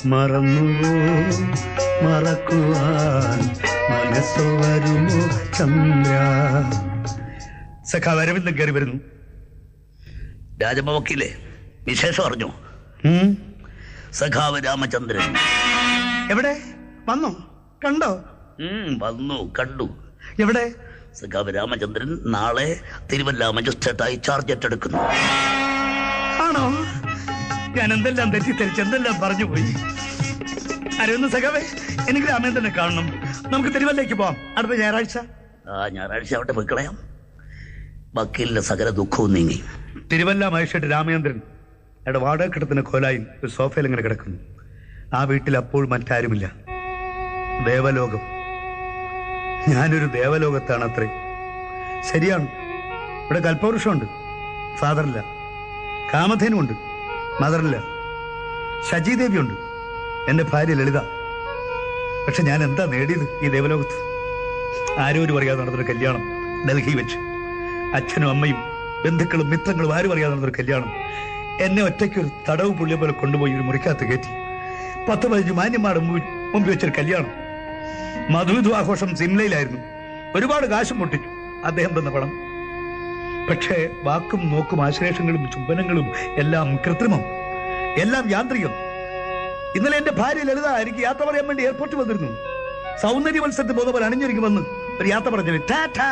മറന്നുവോ മറക്കുവാൻ മനസ്സു വരുമോ ചന്ദ്ര സഖാവ് അരവിന്ദൻ കയറി വരുന്നു രാജമ്മ വക്കീലേ വിശേഷം അറിഞ്ഞു ഉം. സഖാവ് രാമചന്ദ്രൻ എവിടെ വന്നോ കണ്ടോ ഉം, വന്നു കണ്ടു എവിടെ സഖാവ് രാമചന്ദ്രൻ നാളെ തിരുവല്ല മജിസ്ട്രേറ്റായി ചാർജ് ഏറ്റെടുക്കുന്നു ആണോ ഞാൻ എന്തെല്ലാം തെറ്റിദ്ധരിച്ച് എന്തെല്ലാം പറഞ്ഞു പോയി അരവിന്ദ് സഖാവേ എനിക്ക് രാമേന്ദ്രനെ കാണണം നമുക്ക് തിരുവല്ലേക്ക് പോവാം അടുത്ത ഞായറാഴ്ച ആ ഞായറാഴ്ച അവിടെ പോയി കളയാം വക്കീലിന്റെ സകല ദുഃഖവും നീങ്ങി തിരുവല്ല മഹേഷട്ട് രാമേന്ദ്രൻ അവിടെ വാടകക്കിടത്തിന് കോലായി ഒരു സോഫയിൽ ഇങ്ങനെ കിടക്കുന്നു ആ വീട്ടിൽ അപ്പോൾ മറ്റാരുമില്ല ദേവലോകം ഞാനൊരു ദേവലോകത്താണ് അത്രേ ശരിയാണ് ഇവിടെ കൽപ്പവൃഷമുണ്ട് ഫാദറില്ല കാമധേനുണ്ട് മദറില്ല ശചിദേവിയുണ്ട് എന്റെ ഭാര്യ ലളിത പക്ഷെ ഞാൻ എന്താ നേടിയത് ഈ ദേവലോകത്ത് ആരോരും അറിയാതെ നടന്നൊരു കല്യാണം ഡൽഹി വെച്ച് അച്ഛനും അമ്മയും ബന്ധുക്കളും മിത്രങ്ങളും ആരും അറിയാതെ നടന്നൊരു കല്യാണം എന്നെ ഒറ്റയ്ക്ക് ഒരു തടവ് പുള്ളിയെ പോലെ കൊണ്ടുപോയി ഒരു മുറിക്കകത്ത് കയറ്റി പത്ത് പതിനഞ്ച് മാന്യന്മാരുടെ മുമ്പിൽ മുമ്പിൽ വെച്ചൊരു കല്യാണം മധുവിധു ആഘോഷം സിംലയിലായിരുന്നു ഒരുപാട് കാശും പൊട്ടിച്ചു അദ്ദേഹം തന്ന പണം പക്ഷേ വാക്കും നോക്കും ആശ്ലേഷങ്ങളും ചുംബനങ്ങളും എല്ലാം കൃത്രിമം എല്ലാം യാന്ത്രികം ഇന്നലെ എന്റെ ഭാര്യ ലളിത എനിക്ക് യാത്ര പറയാൻ വേണ്ടി എയർപോർട്ടിൽ വന്നിരുന്നു സൗന്ദര്യ മത്സരത്തിൽ പോകുന്ന പോലെ അണിഞ്ഞൊരുങ്ങി വന്ന് ഒരു യാത്ര പറഞ്ഞു ടാറ്റാ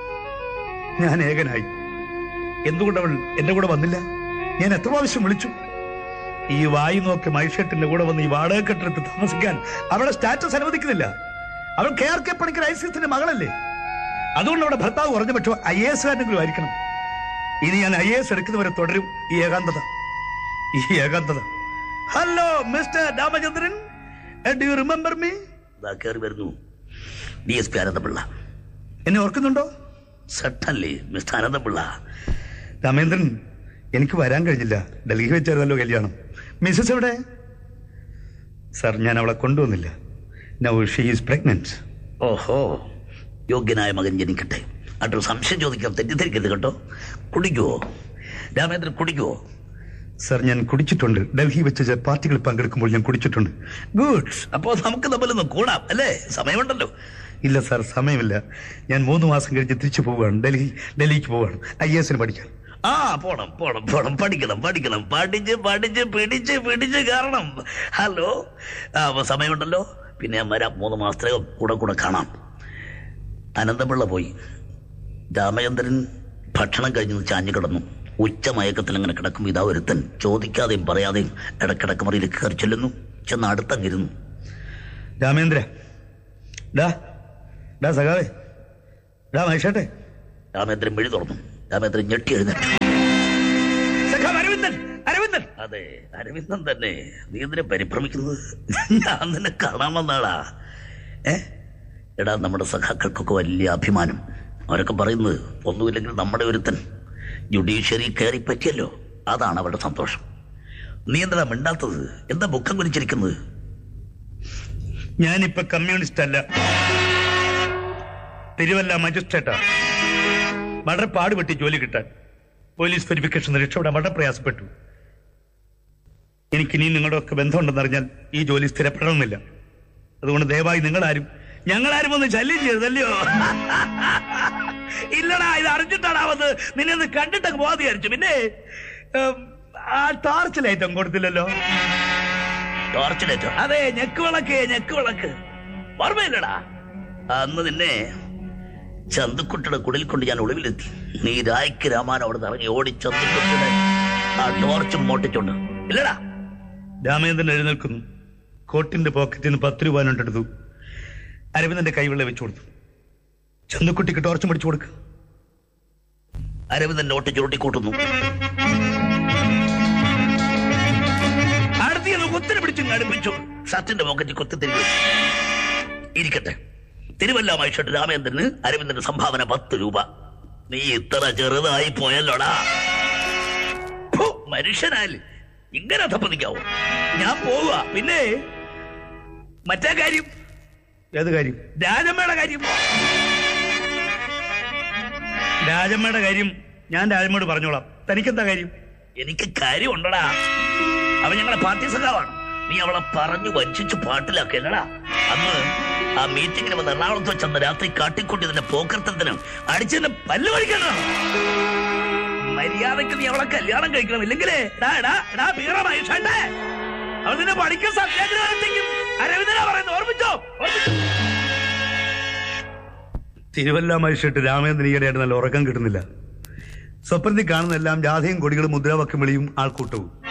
ഞാൻ ഏകനായി എന്തുകൊണ്ട് അവൾ എന്റെ കൂടെ വന്നില്ല ഞാൻ എത്ര പ്രാവശ്യം വിളിച്ചു ഈ വായി നോക്കി മൈഷട്ടിന്റെ കൂടെ വന്ന് ഈ വാടക കെട്ടിടത്ത് താമസിക്കാൻ അവളുടെ സ്റ്റാറ്റസ് അനുവദിക്കുന്നില്ല അവൾ കെ ആർ കെ പണിക്കർ ഐസിഎസിന്റെ മകളല്ലേ അതുകൊണ്ട് അവിടെ ഭർത്താവ് കുറഞ്ഞ പക്ഷം ഐ എ എസ് കാരനെങ്കിലും ആയിരിക്കണം ഇനി ഞാൻ ഐ എ എസ് എടുക്കുന്നവരെ തുടരും ഈ ഏകാന്തത ഈ ഏകാന്തത hello mister Ramachandran do you remember me ഇതാ കയറി വരുന്നു ഡി എസ് പി അനന്തപിള്ള എന്നെ ഓർക്കുന്നുണ്ടോ സട്ടൻലി മിസ്റ്റർ അനന്തപിള്ള രാമേന്ദ്രൻ എനിക്ക് വരാൻ കഴിഞ്ഞില്ല ഡൽഹി വെച്ചായിരുന്നല്ലോ കല്യാണം മിസ്സസ് എവിടെ സാർ ഞാൻ അവളെ കൊണ്ടുവന്നില്ല നൗ ഷീ ഈസ് പ്രഗ്നന്റ് ഓഹോ യോഗ്യനായ മകൻ ജനിക്കട്ടെ അട്ടൊരു സംശയം ചോദിക്കാം തെറ്റിദ്ധരിക്കരുത് കേട്ടോ കുടിക്കുവോ രാമേന്ദ്രൻ കുടിക്കുവോ സാർ ഞാൻ കുടിച്ചിട്ടുണ്ട് ഡൽഹി വെച്ച് ചില പാർട്ടികളിൽ പങ്കെടുക്കുമ്പോൾ ഞാൻ കുടിച്ചിട്ടുണ്ട് ഗുഡ് അപ്പോ നമുക്ക് തമ്മിലൊന്ന് കൂടാം അല്ലേ സമയമുണ്ടല്ലോ ഇല്ല സാർ സമയമില്ല ഞാൻ മൂന്ന് മാസം കഴിഞ്ഞ് തിരിച്ചു പോവുകയാണ് ഡൽഹി ഡൽഹിക്ക് പോവുകയാണ് ഐ എസിന് പഠിക്കാൻ ആ പോണം പോണം പോണം പഠിക്കണം പഠിക്കണം പഠിച്ച് പഠിച്ച് പിടിച്ച് പിടിച്ച് കാരണം ഹലോ ആ അപ്പൊ സമയമുണ്ടല്ലോ പിന്നെ ഞാൻ വരാം മൂന്ന് മാസത്തിനകം കൂടെ കൂടെ കാണാം അനന്തപിള്ള പോയി രാമചന്ദ്രൻ ഭക്ഷണം കഴിഞ്ഞ് ചാഞ്ഞു കിടന്നു ഉച്ച മയക്കത്തിൽ അങ്ങനെ കിടക്കും ഇതാ ഒരുത്തൻ ചോദിക്കാതെയും പറയാതെയും ഇടക്കിടക്ക് മറിയിൽ കയറി ചെല്ലുന്നു ചെന്ന് അടുത്തങ്ങിരുന്നു രാമേന്ദ്ര ഡാ ഡാ സഖാവേ ഡാ മഹേഷേട്ടെ രാമേന്ദ്രൻ വിഴി തുറന്നു രാമേന്ദ്രൻ ഞെട്ടി എഴുന്നേറ്റു സഖാവ് അരവിന്ദൻ അരവിന്ദൻ അതെ അരവിന്ദൻ തന്നെ നീ എന്തിനെ പരിഭ്രമിക്കുന്നത് ഞാൻ നിന്നെ കാണാൻ വന്നാളാ ഏ എടാ നമ്മുടെ സഖാക്കൾക്കൊക്കെ വലിയ അഭിമാനം അവരൊക്കെ പറയുന്നത് ഒന്നുമില്ലെങ്കിൽ നമ്മുടെ ഒരുത്തൻ ജുഡീഷ്യറി കയറി പറ്റിയല്ലോ അതാണ് അവരുടെ സന്തോഷം നീ എന്താ മിണ്ടാത്തത് എന്താ മുഖം കുനിച്ചിരിക്കുന്നത് ഞാനിപ്പോ കമ്മ്യൂണിസ്റ്റ് അല്ല തിരുവല്ല മജിസ്ട്രേറ്റാ വളരെ പാടുപെട്ടി ജോലി കിട്ടാൻ പോലീസ് വെരിഫിക്കേഷൻ രക്ഷപ്പെടാൻ വളരെ പ്രയാസപ്പെട്ടു എനിക്ക് ഇനി നിങ്ങളുടെ ഒക്കെ ബന്ധമുണ്ടെന്നറിഞ്ഞാൽ ഈ ജോലി സ്ഥിരപ്പെടണമെന്നില്ല അതുകൊണ്ട് ദയവായി നിങ്ങളാരും ഞങ്ങളാരും ഒന്ന് ശല്യം ചെയ്തല്ലയോ ഇല്ലടാ ഇത് അറിഞ്ഞിട്ടാണ് വന്ന് നിന്നെ ഒന്ന് കണ്ടിട്ടൊക്കെ പോകാതെ വിചാരിച്ചു പിന്നെ ഉം, ആ ടാർച്ച് ലൈറ്റും കൊടുത്തില്ലല്ലോ ടോർച്ചിലേറ്റോ അതെ ഞെക്ക് വിളക്ക് ഞെക്ക് വിളക്ക് ഓർമ്മയില്ലടാ അന്ന് നിന്നെ ചന്തുക്കുട്ടിയുടെ കുടിൽ കൊണ്ട് ഞാൻ ഒളിവിലെത്തി നീ രായ്ക്ക് രാമാൻ അവിടെ നിന്ന് ഇറങ്ങി ഓടി ചന്തുക്കുട്ടിയുടെ ആ ടോർച്ചും മോട്ടിച്ചുണ്ട് ഇല്ലടാ രാമേന്ദ്രൻ എഴുന്നേൽക്കുന്നു കോട്ടിന്റെ പോക്കറ്റിൽ നിന്ന് പത്ത് രൂപ നോട്ട് എടുത്തു അരവിന്ദന്റെ കൈവെള്ള വെച്ചു കൊടുത്തു ചന്തുക്കുട്ടിക്ക് ടോർച്ച് പിടിച്ചു കൊടുക്ക് അരവിന്ദൻ നോട്ട് ചുരുട്ടി കൂട്ടുന്നു അടുത്തിന്ന് കുത്തിരി പിടിച്ചും അടുപ്പിച്ചു ഷർട്ടിന്റെ പോക്കറ്റിൽ കുത്തി തിരികെ വെച്ചു. ഇരിക്കട്ടെ തിരുവല്ല മൈഷട്ട് രാമേന്ദ്രന് അരവിന്ദന്റെ സംഭാവന പത്ത് രൂപ നീ ഇത്ര ചെറുതായി പോയല്ലോടാ ഫു, മനുഷ്യനാല് ഇങ്ങനെ തപ്പതിക്കാവോ ഞാൻ പോവുക പിന്നെ മറ്റേ കാര്യം ഏത് കാര്യം രാജമ്മയുടെ കാര്യം രാജമ്മയുടെ കാര്യം ഞാൻ രാജമ്മയോട് പറഞ്ഞോളാം തനിക്കെന്താ കാര്യം എനിക്ക് കാര്യമുണ്ടടാ അവൻ ഞങ്ങളെ പാർട്ടി സഖാവാണ് നീ അവളെ പറഞ്ഞു വഞ്ചിച്ച് പാട്ടിലാക്കല്ലടാ അന്ന് ആ മീറ്റിംഗിന് വന്ന് എറണാകുളത്ത് വെച്ച് അന്ന് രാത്രി കാട്ടിക്കൂട്ടി നിന്റെ പോക്കർത്തത്തിന് അടിച്ചെന്നെ പല്ല് പഠിക്കണം മര്യാദക്ക് നീ അവളെ കല്യാണം കഴിക്കണം ഇല്ലെങ്കിലേ എടാ എടാ എടാ വീറ മഹേഷേ അവൾ നിന്നെ പഠിക്കും സത്യാഗ്രഹം എത്തിക്കും അരവിന്ദനാ പറയുന്നത് ഓർമ്മിച്ചോ ഓർമ്മിച്ചോ തിരുവല്ല മനുഷ്യട്ട് രാമേന്ദ്രൻ ഈയിടെയായിട്ട് നല്ല ഉറക്കം കിട്ടുന്നില്ല സ്വപ്നത്തിൽ കാണുന്നെല്ലാം ജാഥയും കൊടികളും മുദ്രാവാക്യം വിളിയും ആൾക്കൂട്ടവും